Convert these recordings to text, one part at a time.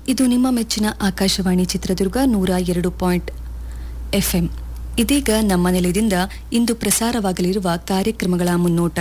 ಇದು ನಿಮ್ಮ ಮೆಚ್ಚಿನ ಆಕಾಶವಾಣಿ ಚಿತ್ರದುರ್ಗ ನೂರ ಎರಡು ಪಾಯಿಂಟ್ ಎಫ್ಎಂ ಇದೀಗ ನಮ್ಮ ನೆಲೆಯಿಂದ ಇಂದು ಪ್ರಸಾರವಾಗಲಿರುವ ಕಾರ್ಯಕ್ರಮಗಳ ಮುನ್ನೋಟ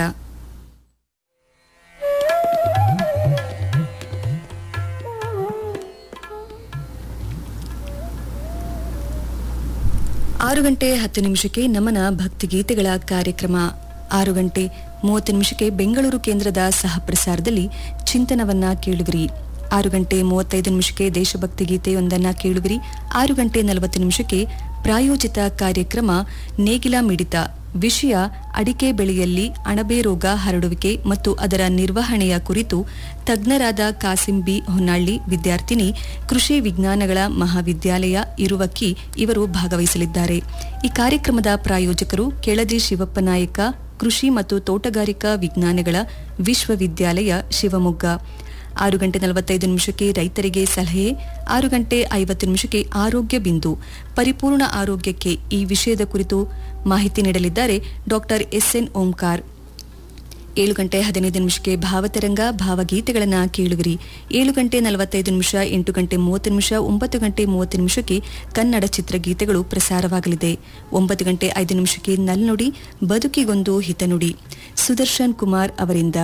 ಆರು ಗಂಟೆ ಹತ್ತು ನಿಮಿಷಕ್ಕೆ ನಮನ ಭಕ್ತಿಗೀತೆಗಳ ಕಾರ್ಯಕ್ರಮ ಆರು ಗಂಟೆ ಮೂವತ್ತು ನಿಮಿಷಕ್ಕೆ ಬೆಂಗಳೂರು ಕೇಂದ್ರದ ಸಹ ಪ್ರಸಾರದಲ್ಲಿ ಚಿಂತನವನ್ನ ಕೇಳುವಿರಿ ಆರು ಗಂಟೆ ಮೂವತ್ತೈದು ನಿಮಿಷಕ್ಕೆ ದೇಶಭಕ್ತಿ ಗೀತೆಯೊಂದನ್ನ ಕೇಳುವಿರಿ ಆರು ಗಂಟೆ ನಲವತ್ತು ನಿಮಿಷಕ್ಕೆ ಪ್ರಾಯೋಜಿತ ಕಾರ್ಯಕ್ರಮ ನೇಗಿಲ ಮಿಡಿತ ವಿಷಯ ಅಡಿಕೆ ಬೆಳೆಯಲ್ಲಿ ಅಣಬೆ ರೋಗ ಹರಡುವಿಕೆ ಮತ್ತು ಅದರ ನಿರ್ವಹಣೆಯ ಕುರಿತು ತಜ್ಞರಾದ ಕಾಸಿಂ ಬಿ ಹೊನ್ನಾಳ್ಳಿ ವಿದ್ಯಾರ್ಥಿನಿ ಕೃಷಿ ವಿಜ್ಞಾನಗಳ ಮಹಾವಿದ್ಯಾಲಯ ಇರುವಕ್ಕಿ ಇವರು ಭಾಗವಹಿಸಲಿದ್ದಾರೆ ಈ ಕಾರ್ಯಕ್ರಮದ ಪ್ರಾಯೋಜಕರು ಕೆಳದಿ ಶಿವಪ್ಪ ನಾಯಕ ಕೃಷಿ ಮತ್ತು ತೋಟಗಾರಿಕಾ ವಿಜ್ಞಾನಗಳ ವಿಶ್ವವಿದ್ಯಾಲಯ ಶಿವಮೊಗ್ಗ ಆರು ಗಂಟೆ ನಲವತ್ತೈದು ನಿಮಿಷಕ್ಕೆ ರೈತರಿಗೆ ಸಲಹೆ ಆರು ಗಂಟೆ ಐವತ್ತು ನಿಮಿಷಕ್ಕೆ ಆರೋಗ್ಯ ಬಿಂದು ಪರಿಪೂರ್ಣ ಆರೋಗ್ಯಕ್ಕೆ ಈ ವಿಷಯದ ಕುರಿತು ಮಾಹಿತಿ ನೀಡಲಿದ್ದಾರೆ ಡಾಕ್ಟರ್ ಎಸ್ಎನ್ ಓಂಕಾರ್ ಏಳು ಗಂಟೆ ಹದಿನೈದು ನಿಮಿಷಕ್ಕೆ ಭಾವತರಂಗ ಭಾವಗೀತೆಗಳನ್ನು ಕೇಳುವಿರಿ ಏಳು ಗಂಟೆ ನಲವತ್ತೈದು ನಿಮಿಷ ಎಂಟು ಗಂಟೆ ಮೂವತ್ತು ನಿಮಿಷ ಒಂಬತ್ತು ಗಂಟೆ ಮೂವತ್ತು ನಿಮಿಷಕ್ಕೆ ಕನ್ನಡ ಚಿತ್ರಗೀತೆಗಳು ಪ್ರಸಾರವಾಗಲಿದೆ ಒಂಬತ್ತು ಗಂಟೆ ಐದು ನಿಮಿಷಕ್ಕೆ ನಲ್ನುಡಿ ಬದುಕಿಗೊಂದು ಹಿತನುಡಿ ಸುದರ್ಶನ್ ಕುಮಾರ್ ಅವರಿಂದ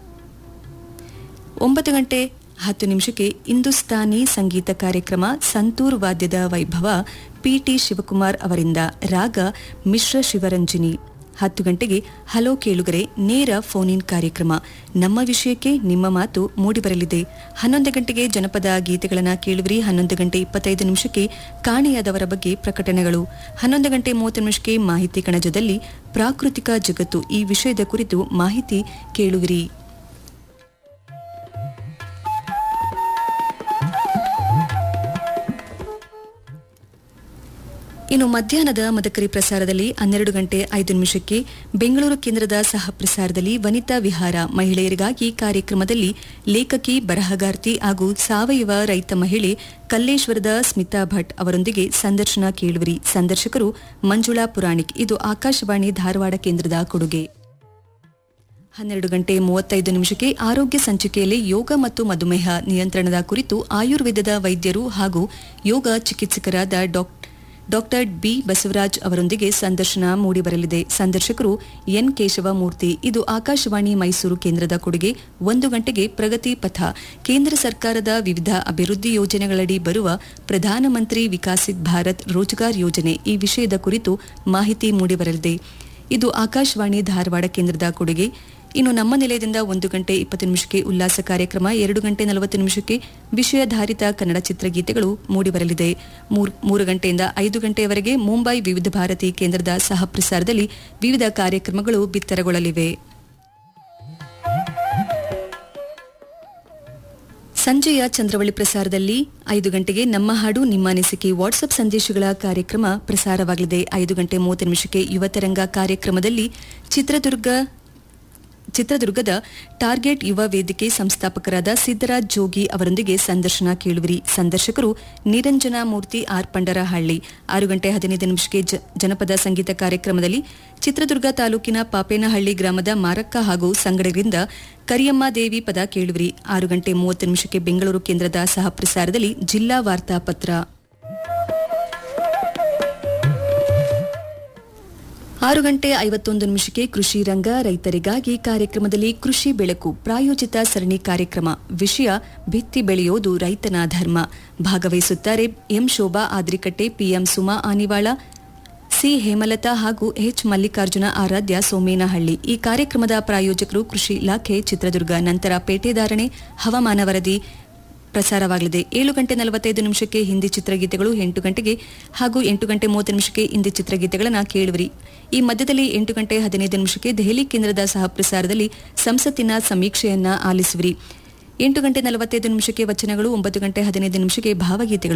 ಒಂಬತ್ತು ಗಂಟೆ ಹತ್ತು ನಿಮಿಷಕ್ಕೆ ಹಿಂದೂಸ್ತಾನಿ ಸಂಗೀತ ಕಾರ್ಯಕ್ರಮ ಸಂತೂರ್ ವಾದ್ಯದ ವೈಭವ ಪಿಟಿ ಶಿವಕುಮಾರ್ ಅವರಿಂದ ರಾಗ ಮಿಶ್ರ ಶಿವರಂಜನಿ ಹತ್ತು ಗಂಟೆಗೆ ಹಲೋ ಕೇಳುಗರೆ ನೇರ ಫೋನ್ ಇನ್ ಕಾರ್ಯಕ್ರಮ ನಮ್ಮ ವಿಷಯಕ್ಕೆ ನಿಮ್ಮ ಮಾತು ಮೂಡಿಬರಲಿದೆ ಹನ್ನೊಂದು ಗಂಟೆಗೆ ಜನಪದ ಗೀತೆಗಳನ್ನು ಕೇಳುವಿರಿ ಹನ್ನೊಂದು ಗಂಟೆ ಇಪ್ಪತ್ತೈದು ನಿಮಿಷಕ್ಕೆ ಕಾಣೆಯಾದವರ ಬಗ್ಗೆ ಪ್ರಕಟಣೆಗಳು ಹನ್ನೊಂದು ಗಂಟೆ ಮೂವತ್ತು ನಿಮಿಷಕ್ಕೆ ಮಾಹಿತಿ ಕಣಜದಲ್ಲಿ ಪ್ರಾಕೃತಿಕ ಜಗತ್ತು ಈ ವಿಷಯದ ಕುರಿತು ಮಾಹಿತಿ ಕೇಳುವಿರಿ ಇನ್ನು ಮಧ್ಯಾಹ್ನದ ಮದಕರಿ ಪ್ರಸಾರದಲ್ಲಿ ಹನ್ನೆರಡು ಗಂಟೆ ಐದು ನಿಮಿಷಕ್ಕೆ ಬೆಂಗಳೂರು ಕೇಂದ್ರದ ಸಹ ಪ್ರಸಾರದಲ್ಲಿ ವನಿತಾ ವಿಹಾರ ಮಹಿಳೆಯರಿಗಾಗಿ ಕಾರ್ಯಕ್ರಮದಲ್ಲಿ ಲೇಖಕಿ ಬರಹಗಾರ್ತಿ ಹಾಗೂ ಸಾವಯವ ರೈತ ಮಹಿಳೆ ಕಲ್ಲೇಶ್ವರದ ಸ್ಮಿತಾ ಭಟ್ ಅವರೊಂದಿಗೆ ಸಂದರ್ಶನ ಕೇಳುವಿರಿ ಸಂದರ್ಶಕರು ಮಂಜುಳಾ ಪುರಾಣಿಕ್ ಇದು ಆಕಾಶವಾಣಿ ಧಾರವಾಡ ಕೇಂದ್ರದ ಕೊಡುಗೆ ಹನ್ನೆರಡು ಗಂಟೆ ಮೂವತ್ತೈದು ನಿಮಿಷಕ್ಕೆ ಆರೋಗ್ಯ ಸಂಚಿಕೆಯಲ್ಲಿ ಯೋಗ ಮತ್ತು ಮಧುಮೇಹ ನಿಯಂತ್ರಣದ ಕುರಿತು ಆಯುರ್ವೇದದ ವೈದ್ಯರು ಹಾಗೂ ಯೋಗ ಚಿಕಿತ್ಸಕರಾದ ಡಾಕ್ಟರ್ ಡಾಕ್ಟರ್ ಬಿ ಬಸವರಾಜ್ ಅವರೊಂದಿಗೆ ಸಂದರ್ಶನ ಮೂಡಿಬರಲಿದೆ ಸಂದರ್ಶಕರು ಎನ್ ಕೇಶವಮೂರ್ತಿ ಇದು ಆಕಾಶವಾಣಿ ಮೈಸೂರು ಕೇಂದ್ರದ ಕೊಡುಗೆ ಒಂದು ಗಂಟೆಗೆ ಪ್ರಗತಿ ಪಥ ಕೇಂದ್ರ ಸರ್ಕಾರದ ವಿವಿಧ ಅಭಿವೃದ್ಧಿ ಯೋಜನೆಗಳಡಿ ಬರುವ ಪ್ರಧಾನಮಂತ್ರಿ ವಿಕಾಸಿತ್ ಭಾರತ್ ರೋಜ್ಗಾರ್ ಯೋಜನೆ ಈ ವಿಷಯದ ಕುರಿತು ಮಾಹಿತಿ ಮೂಡಿಬರಲಿದೆ ಇದು ಆಕಾಶವಾಣಿ ಧಾರವಾಡ ಕೇಂದ್ರದ ಕೊಡುಗೆ ಇನ್ನು ನಮ್ಮ ನಿಲಯದಿಂದ ಒಂದು ಗಂಟೆ ಇಪ್ಪತ್ತು ನಿಮಿಷಕ್ಕೆ ಉಲ್ಲಾಸ ಕಾರ್ಯಕ್ರಮ ಎರಡು ಗಂಟೆ ನಲವತ್ತು ನಿಮಿಷಕ್ಕೆ ವಿಷಯಾಧಾರಿತ ಕನ್ನಡ ಚಿತ್ರಗೀತೆಗಳು ಮೂಡಿಬರಲಿದೆ ಮೂರು ಗಂಟೆಯಿಂದ ಐದು ಗಂಟೆಯವರೆಗೆ ಮುಂಬೈ ವಿವಿಧ ಭಾರತಿ ಕೇಂದ್ರದ ಸಹ ಪ್ರಸಾರದಲ್ಲಿ ವಿವಿಧ ಕಾರ್ಯಕ್ರಮಗಳು ಬಿತ್ತರಗೊಳ್ಳಲಿವೆ ಸಂಜೆಯ ಚಂದ್ರವಳ್ಳಿ ಪ್ರಸಾರದಲ್ಲಿ ಐದು ಗಂಟೆಗೆ ನಮ್ಮ ಹಾಡು ನಿಮ್ಮ ಅನಿಸಿಕೆ ವಾಟ್ಸ್ಆಪ್ ಸಂದೇಶಗಳ ಕಾರ್ಯಕ್ರಮ ಪ್ರಸಾರವಾಗಲಿದೆ ಐದು ಗಂಟೆ ಮೂವತ್ತು ನಿಮಿಷಕ್ಕೆ ಯುವತರಂಗ ಕಾರ್ಯಕ್ರಮದಲ್ಲಿ ಚಿತ್ರದುರ್ಗ ಚಿತ್ರದುರ್ಗದ ಟಾರ್ಗೆಟ್ ಯುವ ವೇದಿಕೆ ಸಂಸ್ಥಾಪಕರಾದ ಸಿದ್ದರಾಜ್ ಜೋಗಿ ಅವರೊಂದಿಗೆ ಸಂದರ್ಶನ ಕೇಳುವಿರಿ ಸಂದರ್ಶಕರು ನಿರಂಜನಾ ಮೂರ್ತಿ ಆರ್ ಪಂಡರಹಳ್ಳಿ ಆರು ಗಂಟೆ ಹದಿನೈದು ನಿಮಿಷಕ್ಕೆ ಜನಪದ ಸಂಗೀತ ಕಾರ್ಯಕ್ರಮದಲ್ಲಿ ಚಿತ್ರದುರ್ಗ ತಾಲೂಕಿನ ಪಾಪೇನಹಳ್ಳಿ ಗ್ರಾಮದ ಮಾರಕ್ಕ ಹಾಗೂ ಸಂಗಡರಿಂದ ಕರಿಯಮ್ಮ ದೇವಿ ಪದ ಕೇಳುವಿರಿ ಆರು ಗಂಟೆ ಮೂವತ್ತು ನಿಮಿಷಕ್ಕೆ ಬೆಂಗಳೂರು ಕೇಂದ್ರದ ಸಹ ಪ್ರಸಾರದಲ್ಲಿ ಜಿಲ್ಲಾ ವಾರ್ತಾ ಪತ್ರ ಆರು ಗಂಟೆ ಐವತ್ತೊಂದು ನಿಮಿಷಕ್ಕೆ ಕೃಷಿ ರಂಗ ರೈತರಿಗಾಗಿ ಕಾರ್ಯಕ್ರಮದಲ್ಲಿ ಕೃಷಿ ಬೆಳಕು ಪ್ರಾಯೋಜಿತ ಸರಣಿ ಕಾರ್ಯಕ್ರಮ ವಿಷಯ ಭಿತ್ತಿ ಬೆಳೆಯೋದು ರೈತನ ಧರ್ಮ ಭಾಗವಹಿಸುತ್ತಾರೆ M Shobha Adrikatte PM Suma Anivala C Hemalatha ಹಾಗೂ ಎಚ್ ಮಲ್ಲಿಕಾರ್ಜುನ ಆರಾಧ್ಯ ಸೋಮೇನಹಳ್ಳಿ ಈ ಕಾರ್ಯಕ್ರಮದ ಪ್ರಾಯೋಜಕರು ಕೃಷಿ ಇಲಾಖೆ ಚಿತ್ರದುರ್ಗ ನಂತರ ಪೇಟೆದಾರಣೆ ಹವಾಮಾನ ವರದಿ ಪ್ರಸಾರವಾಗಲಿದೆ ಏಳು ಗಂಟೆ ನಲವತ್ತೈದು ನಿಮಿಷಕ್ಕೆ ಹಿಂದಿ ಚಿತ್ರಗೀತೆಗಳು ಎಂಟು ಗಂಟೆಗೆ ಹಾಗೂ ಎಂಟು ಗಂಟೆ ಮೂವತ್ತು ನಿಮಿಷಕ್ಕೆ ಹಿಂದಿ ಚಿತ್ರಗೀತೆಗಳನ್ನು ಕೇಳುವಿರಿ ಈ ಮಧ್ಯದಲ್ಲಿ ಎಂಟು ಗಂಟೆ ಹದಿನೈದು ನಿಮಿಷಕ್ಕೆ ದೆಹಲಿ ಕೇಂದ್ರದ ಸಹ ಪ್ರಸಾರದಲ್ಲಿ ಸಂಸತ್ತಿನ ಸಮೀಕ್ಷೆಯನ್ನ ಆಲಿಸುವಿರಿ ಎಂಟು ಗಂಟೆ ನಲವತ್ತೈದು ನಿಮಿಷಕ್ಕೆ ವಚನಗಳು ಒಂಬತ್ತು ಗಂಟೆ ಹದಿನೈದು ನಿಮಿಷಕ್ಕೆ ಭಾವಗೀತೆಗಳು